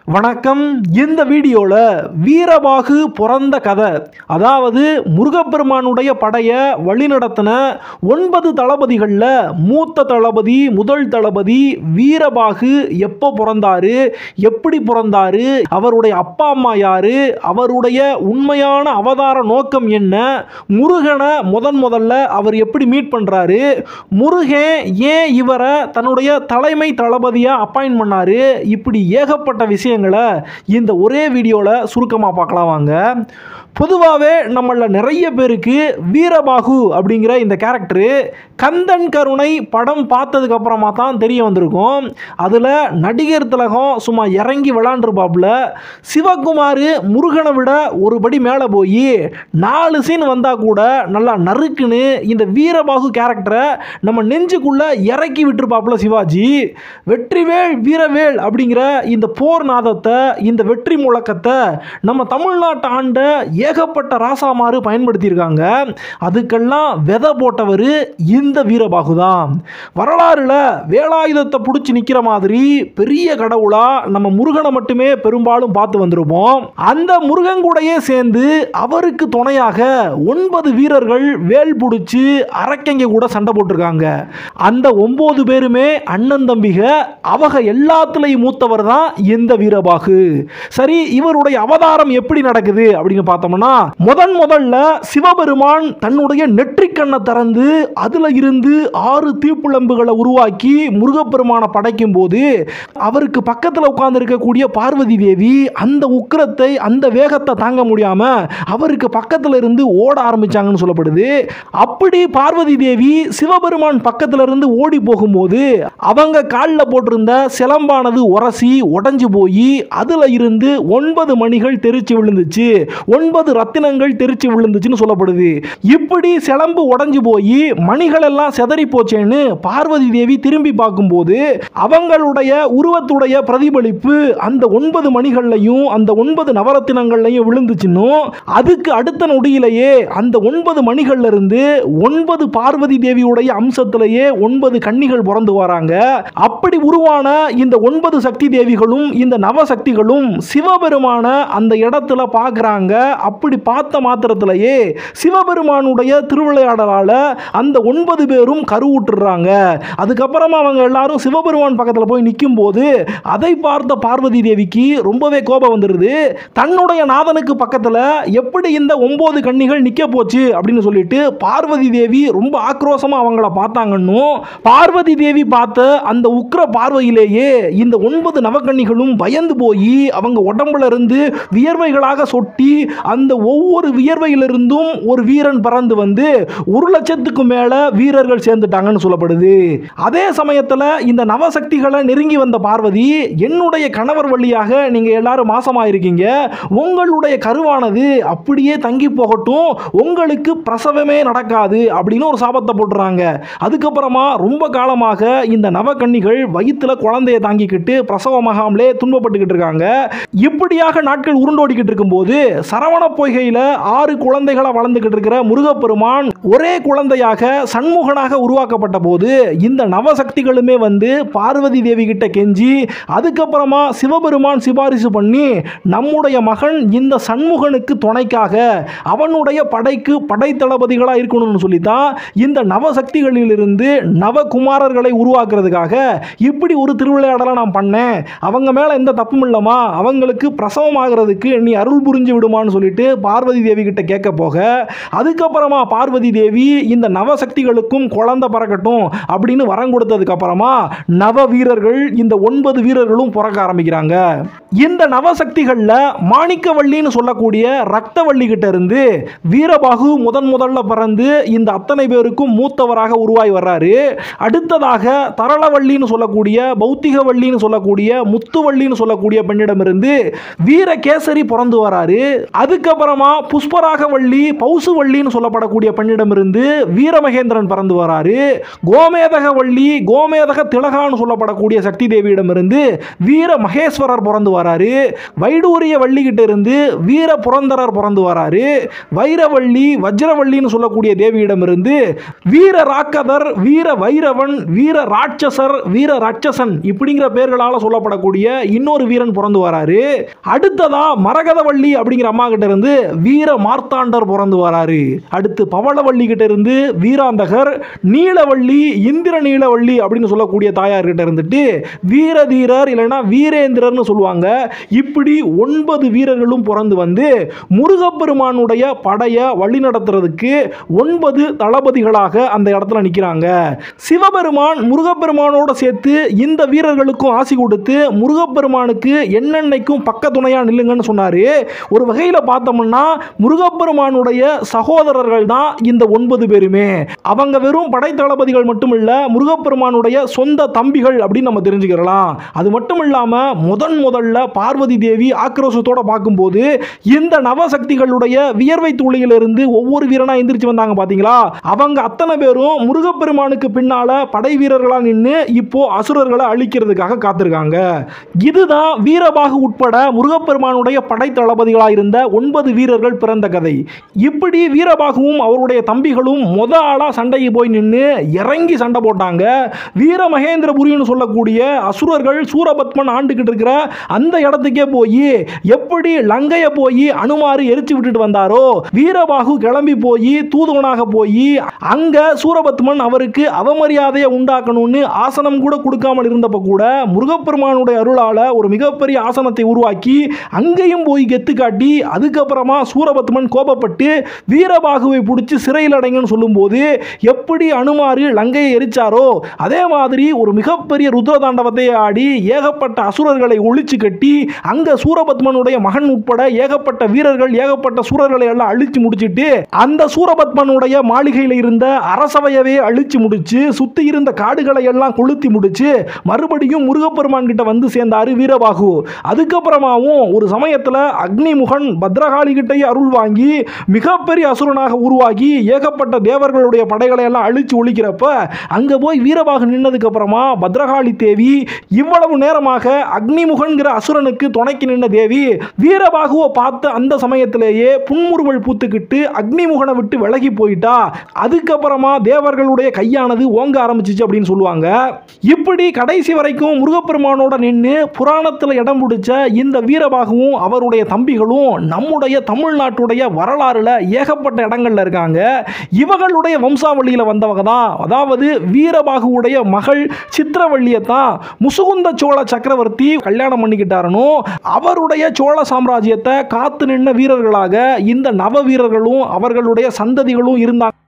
வணக்கம் இந்த வீடியோவில் வீரபாகு பிறந்த கதை அதாவது முருகப்பெருமானுடைய படையை வழிநடத்தின ஒன்பது தளபதிகளில் மூத்த தளபதி முதல் தளபதி வீரபாகு எப்போ பிறந்தாரு எப்படி பிறந்தாரு அவருடைய அப்பா அம்மா யாரு அவருடைய உண்மையான அவதார நோக்கம் என்ன முருகனை முதன் முதல்ல அவர் எப்படி மீட் பண்ணுறாரு முருகன் ஏன் இவரை தன்னுடைய தலைமை தளபதியாக அப்பாயின்ட் பண்ணாரு இப்படி ஏகப்பட்ட விஷயங்களை இந்த ஒரே வீடியோவில் சுருக்கமாக பார்க்கலாம் வாங்க பொதுவாகவே நம்மள நிறைய பேருக்கு வீரபாகு அப்படிங்கிற இந்த கேரக்டரு கந்தன் கருணை படம் பார்த்ததுக்கு அப்புறமா தான் தெரிய வந்திருக்கும் அதில் நடிகர் திலகம் சும்மா இறங்கி விளாண்டுருப்பாப்புல சிவகுமார் முருகனை விட ஒரு படி மேலே போய் நாலு சீன் வந்தால் கூட நல்லா நறுக்குன்னு இந்த வீரபாகு கேரக்டரை நம்ம நெஞ்சுக்குள்ளே இறக்கி விட்டுருப்பாப்புல சிவாஜி வெற்றிவேல் வீரவேல் அப்படிங்கிற இந்த போர் நாதத்தை இந்த வெற்றி முழக்கத்தை நம்ம தமிழ்நாட்டை ஆண்ட ஏகப்பட்ட ராசாமாறு பயன்படுத்தியிருக்காங்க அதுக்கெல்லாம் விதை போட்டவர் இந்த வீரபாகு தான் வரலாறுல வேலாயுதத்தை பிடிச்சி நிற்கிற மாதிரி பெரிய கடவுளா நம்ம முருகனை மட்டுமே பெரும்பாலும் பார்த்து வந்திருப்போம் அந்த முருகன் கூடயே சேர்ந்து அவருக்கு துணையாக ஒன்பது வீரர்கள் வேல் பிடிச்சி அரக்கங்க கூட சண்டை போட்டிருக்காங்க அந்த ஒன்பது பேருமே அண்ணன் தம்பிக அவங்க எல்லாத்துலேயும் மூத்தவர் தான் இந்த வீரபாகு சரி இவருடைய அவதாரம் எப்படி நடக்குது அப்படின்னு பார்த்தோம்னா முதன் முதல்ல சிவபெருமான் தன்னுடைய நெற்றிக்கண்ணை திறந்து அதுல இருந்து ஆறு தீப்புழம்புகளை உருவாக்கி முருகப்பெருமானை படைக்கும் போது அவருக்கு பக்கத்தில் உட்கார்ந்து இருக்கக்கூடிய பார்வதி தேவி அந்த உக்கிரத்தை அந்த வேகத்தை தாங்க முடியாம அவருக்கு பக்கத்துல இருந்து ஓட ஆரம்பிச்சாங்கன்னு சொல்லப்படுது அப்படி பார்வதி தேவி சிவபெருமான் பக்கத்துல இருந்து ஓடி போகும்போது அவங்க காலில் போட்டிருந்த சிலம்பானது உரசி உடைஞ்சு போய் அதுல இருந்து ஒன்பது மணிகள் தெரிச்சு விழுந்துச்சு ஒன்பது ரத்தினங்கள் தெரிச்சு விழுந்துச்சுன்னு சொல்லப்படுது இப்படி சிலம்பு உடைஞ்சு போய் மணிகள் எல்லாம் செதறி போச்சேன்னு பார்வதி தேவி திரும்பி பார்க்கும்போது அவங்களுடைய உருவத்துடைய பிரதிபலிப்பு அந்த ஒன்பது மணிகள்லையும் அந்த ஒன்பது நவரத்தினங்கள்லையும் விழுந்துச்சுன்னும் அதுக்கு அடுத்த நொடியிலேயே அந்த ஒன்பது மணிகள்ல இருந்து ஒன்பது பார்வதி தேவியுடைய அம்சத்திலேயே ஒன்பது கன்னிகள் பிறந்து வராங்க அப்படி உருவான இந்த ஒன்பது சக்தி தேவிகளும் இந்த நவசக்திகளும் சிவபெருமான அந்த இடத்துல பார்க்குறாங்க அப்படி பார்த்த மாத்திரத்திலேயே சிவபெருமானுடைய திருவிளையாடலால் அந்த ஒன்பது பேரும் கருவுட்டுறாங்க அதுக்கப்புறமா அவங்க எல்லாரும் சிவபெருமான் பக்கத்தில் போய் நிற்கும் போது அதை பார்த்த பார்வதி தேவிக்கு ரொம்பவே கோபம் வந்துடுது தன்னுடைய நாதனுக்கு பக்கத்தில் எப்படி இந்த ஒன்பது கன்னிகள் நிற்க போச்சு அப்படின்னு சொல்லிட்டு பார்வதி தேவி ரொம்ப ஆக்ரோஷமாக அவங்கள பார்த்தாங்கன்னும் பார்வதி தேவி பார்த்த அந்த உக்ர பார்வையிலேயே இந்த ஒன்பது நவக்கன்னிகளும் பயந்து போய் அவங்க உடம்புல இருந்து வியர்வைகளாக சொட்டி அந்த ஒவ்வொரு வியர்வையிலிருந்தும் ஒரு வீரன் பறந்து வந்து ஒரு லட்சத்துக்கு மேல வீரர்கள் சேர்ந்துட்டாங்கன்னு சொல்லப்படுது அதே சமயத்தில் இந்த நவசக்திகளை நெருங்கி வந்த பார்வதி என்னுடைய கணவர் வழியாக நீங்க எல்லாரும் மாசமாயிருக்கீங்க உங்களுடைய கருவானது அப்படியே தங்கி போகட்டும் உங்களுக்கு பிரசவமே நடக்காது அப்படின்னு ஒரு சாபத்தை போட்டுறாங்க அதுக்கப்புறமா ரொம்ப காலமாக இந்த நவக்கன்னிகள் வயிற்றுல குழந்தையை தாங்கிக்கிட்டு பிரசவமாகாமலே துன்பப்பட்டுக்கிட்டு இருக்காங்க இப்படியாக நாட்கள் உருண்டோடிக்கிட்டு இருக்கும்போது சரவண பொய்கையில் ஆறு குழந்தைகளை வளர்ந்துக்கிட்டு இருக்கிற முருகப்பெருமான் ஒரே குழந்தையாக சண்முகனாக உருவாக்கப்பட்ட போது இந்த நவசக்திகளுமே வந்து பார்வதி தேவி கிட்ட கெஞ்சி அதுக்கப்புறமா சிவபெருமான் சிபாரிசு பண்ணி நம்முடைய மகன் இந்த சண்முகனுக்கு துணைக்காக அவனுடைய படைக்கு படை தளபதிகளாக இருக்கணும்னு சொல்லி தான் இந்த நவசக்திகளிலிருந்து நவகுமாரர்களை உருவாக்குறதுக்காக இப்படி ஒரு திருவிளையாடலை நான் பண்ணேன் அவங்க மேலே எந்த தப்பும் இல்லைம்மா அவங்களுக்கு பிரசவம் ஆகிறதுக்கு நீ அருள் புரிஞ்சு விடுமான்னு சொல்லிட்டு பார்வதி தேவி கிட்ட கேட்க போக அதுக்கப்புறமா பார்வதி தேவி இந்த நவசக்திகளுக்கும் குழந்தை பறக்கட்டும் அப்படின்னு வரம் கொடுத்ததுக்கு அப்புறமா நவ வீரர்கள் இந்த ஒன்பது வீரர்களும் பிறக்க ஆரம்பிக்கிறாங்க இந்த நவசக்திகளில் மாணிக்கவள்ளின்னு சொல்லக்கூடிய ரக்தவள்ளி கிட்ட இருந்து வீரபாகு முதன் முதல்ல பிறந்து இந்த அத்தனை பேருக்கும் மூத்தவராக உருவாகி வர்றாரு அடுத்ததாக தரளவள்ளின்னு சொல்லக்கூடிய பௌத்திகவள்ளின்னு சொல்லக்கூடிய முத்துவள்ளின்னு சொல்லக்கூடிய பெண்ணிடமிருந்து வீரகேசரி பிறந்து வராரு அதுக்கப்புறமா புஷ்பராகவள்ளி பௌசுவள்ளின்னு சொல்லப்படக்கூடிய பெண்ணிடமிருந்து வீரமகேந்திரன் பிறந்து வராரு கோமேதகவள்ளி கோமேதக திலகான்னு சொல்லப்படக்கூடிய சக்தி தேவியிடமிருந்து வீர மகேஸ்வரர் பிறந்து வராரு வராரு வைடூரிய வள்ளிகிட்ட இருந்து வீர புரந்தரர் பிறந்து வராரு வைரவள்ளி வஜ்ரவள்ளின்னு சொல்லக்கூடிய தேவியிடமிருந்து வீர ராக்கதர் வீர வைரவன் வீர ராட்சசர் வீர ராட்சசன் இப்படிங்கிற பெயர்களால் சொல்லப்படக்கூடிய இன்னொரு வீரன் பிறந்து வராரு அடுத்ததா மரகதவள்ளி அப்படிங்கிற அம்மா கிட்ட இருந்து வீர மார்த்தாண்டர் பிறந்து வராரு அடுத்து பவளவள்ளி கிட்ட இருந்து வீராந்தகர் நீலவள்ளி இந்திர நீலவள்ளி அப்படின்னு சொல்லக்கூடிய தாயார் கிட்ட இருந்துட்டு வீரதீரர் இல்லைன்னா வீரேந்திரர்னு சொல்லுவாங்க இப்படி ஒன்பது வீரர்களும் பிறந்து வந்து முருகப்பெருமானுடைய படையை வழி நடத்துறதுக்கு ஒன்பது தளபதிகளாக அந்த இடத்துல நிற்கிறாங்க சிவபெருமான் முருகப்பெருமானோட சேர்த்து இந்த வீரர்களுக்கும் ஆசி கொடுத்து முருகப்பெருமானுக்கு என்னென்னைக்கும் பக்க துணையா நில்லுங்கன்னு சொன்னாரு ஒரு வகையில் பார்த்தோம்னா முருகப்பெருமானுடைய சகோதரர்கள் தான் இந்த ஒன்பது பேருமே அவங்க வெறும் படை தளபதிகள் மட்டும் இல்ல முருகப்பெருமானுடைய சொந்த தம்பிகள் அப்படின்னு நம்ம தெரிஞ்சுக்கிறலாம் அது மட்டும் இல்லாம முதன் முதல்ல பார்வதி தேவி ஆக்ரோஷத்தோட பார்க்கும்போது இந்த நவசக்திகளுடைய வியர்வை துளியிலிருந்து ஒவ்வொரு வீரனா எந்திரிச்சு வந்தாங்க பாத்தீங்களா அவங்க அத்தனை பேரும் முருகப்பெருமானுக்கு பின்னால படை வீரர்களா நின்று இப்போ அசுரர்களை அழிக்கிறதுக்காக காத்திருக்காங்க இதுதான் வீரபாகு உட்பட முருகப்பெருமானுடைய படை தளபதிகளாக இருந்த ஒன்பது வீரர்கள் பிறந்த கதை இப்படி வீரபாகுவும் அவருடைய தம்பிகளும் முத ஆளா சண்டைக்கு போய் நின்று இறங்கி சண்டை போட்டாங்க வீர மகேந்திரபுரின்னு சொல்லக்கூடிய அசுரர்கள் சூரபத்மன் ஆண்டுகிட்டு இருக்கிற அந்த இடத்துக்கே போய் எப்படி லங்கையை போய் அனுமாறு எரிச்சு விட்டுட்டு வந்தாரோ வீரபாகு கிளம்பி போய் தூதுவனாக போய் அங்க சூரபத்மன் அவருக்கு அவமரியாதையை உண்டாக்கணும்னு ஆசனம் கூட கொடுக்காமல் இருந்தப்ப கூட முருகப்பெருமானுடைய அருளால ஒரு மிகப்பெரிய ஆசனத்தை உருவாக்கி அங்கேயும் போய் கெத்து காட்டி அதுக்கப்புறமா சூரபத்மன் கோபப்பட்டு வீரபாகுவை பிடிச்சி சிறையில் அடைங்கன்னு சொல்லும்போது எப்படி அனுமாறு லங்கையை எரிச்சாரோ அதே மாதிரி ஒரு மிகப்பெரிய ருத்ர தாண்டவத்தை ஆடி ஏகப்பட்ட அசுரர்களை ஒழிச்சு கட்டி அங்க சூரபத்மனுடைய மகன் உட்பட ஏகப்பட்ட வீரர்கள் ஏகப்பட்ட சூரர்களை எல்லாம் அழிச்சு முடிச்சிட்டு அந்த சூரபத்மனுடைய மாளிகையில் இருந்த அரசவையவே அழிச்சு முடிச்சு சுத்தி இருந்த காடுகளை எல்லாம் கொளுத்தி முடிச்சு மறுபடியும் முருகப்பெருமான் கிட்ட வந்து சேர்ந்தாரு வீரபாகு அதுக்கப்புறமாவும் ஒரு சமயத்துல அக்னிமுகன் பத்ரகாளி கிட்டே அருள் வாங்கி மிகப்பெரிய அசுரனாக உருவாகி ஏகப்பட்ட தேவர்களுடைய படைகளை எல்லாம் அழிச்சு ஒழிக்கிறப்ப அங்க போய் வீரபாகு நின்னதுக்கு அப்புறமா பத்ரகாளி தேவி இவ்வளவு நேரமாக அக்னிமுகன்கிற அசுரனுக்கு துணைக்கு நின்ன தேவி வீரபாகுவை பார்த்த அந்த சமயத்திலேயே புன்முறுவல் பூத்துக்கிட்டு அக்னிமுகனை விட்டு விலகி போயிட்டா அதுக்கப்புறமா தேவர்களுடைய கையானது ஓங்க ஆரம்பிச்சிச்சு அப்படின்னு சொல்லுவாங்க இப்படி கடைசி வரைக்கும் முருகப்பெருமானோட நின்று புராணத்தில் இடம் பிடிச்ச இந்த வீரபாகுவும் அவருடைய தம்பிகளும் நம்முடைய தமிழ்நாட்டுடைய வரலாறுல ஏகப்பட்ட இடங்கள்ல இருக்காங்க இவர்களுடைய வம்சாவளியில வந்தவங்க தான் அதாவது வீரபாகுவுடைய மகள் சித்திரவள்ளியை தான் முசுகுந்த சோழ சக்கரவர்த்தி கல்யாணம் பண்ணிக்கிட்டாரனோ அவருடைய சோழ சாம்ராஜ்யத்தை காத்து நின்ன வீரர்களாக இந்த நவ வீரர்களும் அவர்களுடைய சந்ததிகளும் இருந்தாங்க